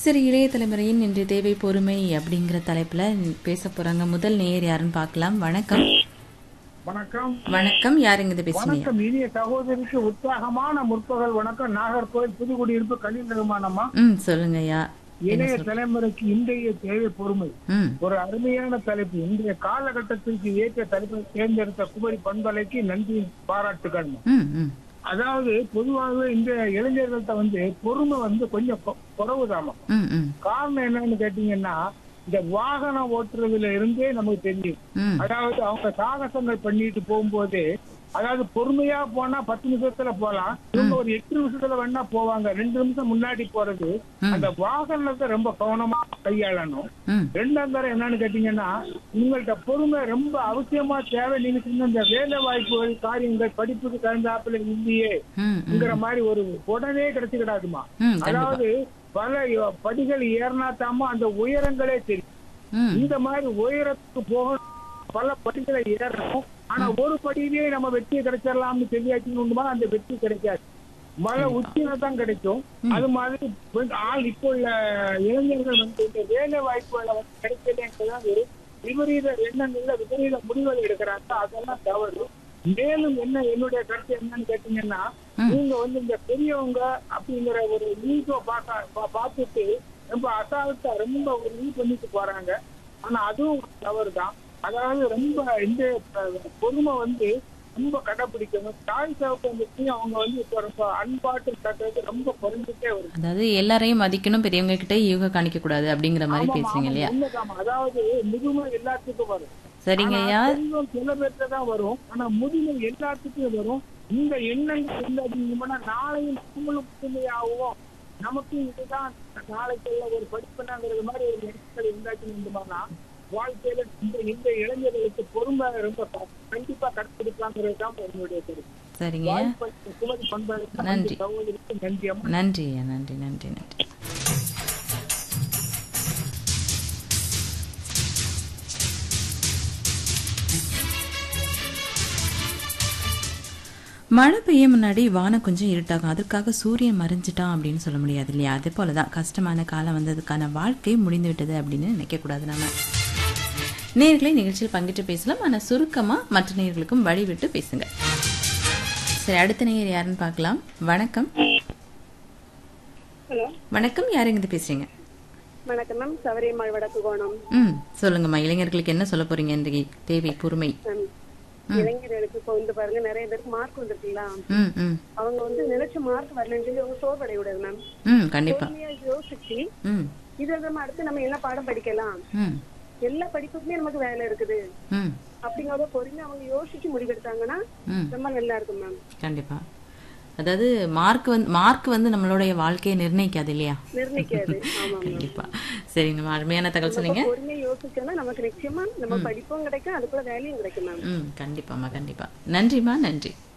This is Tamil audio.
சரி இளைய தலைமுறையின் இன்றைய தேவை பொறுமை அப்படிங்கிற தலைப்புல பேச போறாங்க முதல் நேயர் யாருன்னு பார்க்கலாம் வணக்கம் வணக்கம் வணக்கம் யாருங்க இது பேசுறீங்க வணக்கம் இனிய சகோதரிக்கு உற்சாகமான முற்பகல் வணக்கம் நாகர்கோவில் புதுக்குடியிருப்பு கல்வி நிறுவனமா ம் சொல்லுங்க ஐயா இளைய தலைமுறைக்கு இன்றைய தேவை பொறுமை ம் ஒரு அருமையான தலைப்பு இன்றைய காலகட்டத்திற்கு ஏற்ற தலைப்பை தேர்ந்தெடுத்த குமரி பண்பலைக்கு நன்றி பாராட்டுகள் ம் ம் அதாவது பொதுவாகவே இந்த இளைஞர்கள்ட்ட வந்து பொறுமை வந்து கொஞ்சம் கொ- குறைவுதாமா ம் ம் காரணம் என்னன்னு கேட்டீங்கன்னா இந்த வாகனம் ஓட்டுறதுல இருந்தே நமக்கு தெரியும் ம் அதாவது அவங்க சாகசங்கள் பண்ணிட்டு போகும்போது அதாவது பொறுமையா போனா பத்து நிமிஷத்துல போலாம் இவங்க ஒரு எட்டு நிமிஷத்துல வேணா போவாங்க ரெண்டு நிமிஷம் முன்னாடி போறது அந்த வாகனத்தை ரொம்ப கவனமா கையாளணும் ம் ரெண்டாம் தரம் என்னன்னு கேட்டீங்கன்னா உங்கள்ட்ட பொறுமை ரொம்ப அவசியமா தேவை நீங்க சொன்ன இந்த வேலை வாய்ப்புகள் காரியங்கள் படிப்புக்கு தகுந்தாப்புல இல்லையே ம் ங்கிற மாதிரி ஒரு உடனே கிடைச்சுக்கிடாதுமா ம் கண்டிப்பா அதாவது பல படிகள் ஏறினாத்தாம அந்த உயரங்களே தெரியும் ம் இந்த மாதிரி உயரத்துக்கு போகணும் பல படிகளை ஏறணும் ஆனா ஒரு படியிலேயே நம்ம வெற்றி கிடைச்சிடலாம்னு தெரியாச்சுன்னு அந்த வெற்றி கிடைக்காது மலை உச்சியில தான் கிடைக்கும் அது மாதிரி வந்து ஆள் இப்போ உள்ள இளைஞர்கள் வந்து இந்த வேலை வாய்ப்புகளை வந்து கிடைக்கலன்றது விபரீத எண்ணங்கள்ல விபரீத முடிவுகள் எடுக்கிறாங்க அதெல்லாம் தவறு மேலும் என்ன என்னுடைய கருத்து என்னன்னு கேட்டீங்கன்னா நீங்க வந்து இந்த பெரியவங்க அப்படிங்கிற ஒரு நீட்டோ பார்க்க பார்த்துட்டு ரொம்ப அசால்ட்டா ரொம்ப ஒரு நீ பண்ணிட்டு போறாங்க ஆனா அதுவும் தவறு தான் அதாவது ரொம்ப இந்த அஹ், பொறுமை வந்து ரொம்ப கடைபிடிக்கணும் தாய் தகப்பனுக்கு அவங்க வந்து இப்ப ரொம்ப அன்பாட்டு தட்டுறது ரொம்ப குறைஞ்சிட்டே வருது அதாவது எல்லாரையும் மதிக்கணும் பெரியவங்க கிட்ட ஈக காணிக்க கூடாது அப்படிங்கிற மாதிரி ஆமாம், பேசுறீங்க ஆமாம், இல்லையா உண்மைதாம்மா. அதாவது முதுமை எல்லாத்துக்கும் வரும் சரிங்க ஆனா ஐயா செல்வம் சில பேர்த்த தான் வரும் ஆனா முதுமை எல்லாத்துக்கும் வரும் இந்த எண்ணங்கள் இல்லை அப்படிங்கன்னா நாளையும் நம்மளும் புதுமையாகவும் நமக்கும் இதுதான் நாளைக்கு உள்ள ஒரு படிப்புனாங்கிறது மாதிரி ஒரு எண்ணங்கள் உண்டாக்கணும்னா வாழ்க்கையில இந்த இந்த இளைஞர்களுக்கு பொறுமை ரொம்ப க- கண்டிப்பா கடைபிடிக்கலாங்கிறது தான் என்னுடைய கருத்து சரிங்க ஐயா வாய்ப்பளித்த குமரி பண்பாடு நன்றி. சகோதரிக்கு நன்றி அம்மா நன்றி ஐயா நன்றி நன்றி நன்றி மழை பெய்ய முன்னாடி வானம் கொஞ்சம் இருட்டாகும் அதற்காக சூரியன் மறைஞ்சிட்டான் அப்படின்னு சொல்ல முடியாது இல்லையா அதே போல தான் கஷ்டமான காலம் வந்ததுக்கான வாழ்க்கை முடிந்து விட்டது அப்படின்னு நினைக்கக்கூடாது நம்ம நேர்களை நிகழ்ச்சியில் பங்கிட்டு பேசலாம் ஆனால் சுருக்கமாக மற்ற நேர்களுக்கும் வழி விட்டு பேசுங்க சரி அடுத்த நேயர் யாருன்னு பார்க்கலாம் வணக்கம் ஹலோ வணக்கம் யாருங்க இது பேசுறீங்க வணக்கம் மேம் சவரியம்மாள் வடக்கு கோணம் ம் சொல்லுங்கம்மா இளைஞர்களுக்கு என்ன சொல்ல போறீங்க இன்றைக்கு தேவை பொறுமை மேம் இளைஞர்களுக்கு இப்போ வந்து பாருங்க நிறைய பேருக்கு மார்க் வந்திருக்குங்களா ம் ம் அவங்க வந்து நினைச்ச மார்க் வரலன்னு சொல்லி அவங்க சோர்வடைய விடாது மேம் ம் கண்டிப்பா பொறுமையா யோசிச்சு ம் இதை நம்ம அடுத்து நம்ம என்ன பாடம் படிக்கலாம் ம் எல்லா படிப்புக்குமே நமக்கு வேலை இருக்குது ம் அப்படிங்கிறத பொறுமையா அவங்க யோசிச்சு முடிவெடுத்தாங்கன்னா ம் ரொம்ப நல்லா இருக்கும் மேம் கண்டிப்பா அதாவது மார்க் வந்து மார்க் வந்து நம்மளுடைய வாழ்க்கையை நிர்ணயிக்காது இல்லையா நிர்ணயிக்காது ஆமா மேம் கண்டிப்பா சரிங்கம்மா அருமையான தகவல் சொன்னீங்க பொறுமையா யோசிச்சோம்னா நமக்கு நிச்சயமா நம்ம படிப்பும் கிடைக்கும் அதுக்குள்ள வேலையும் கிடைக்கும் மேம் ம் கண்டிப்பாம்மா கண்டிப்பா நன்றிம்மா நன்றி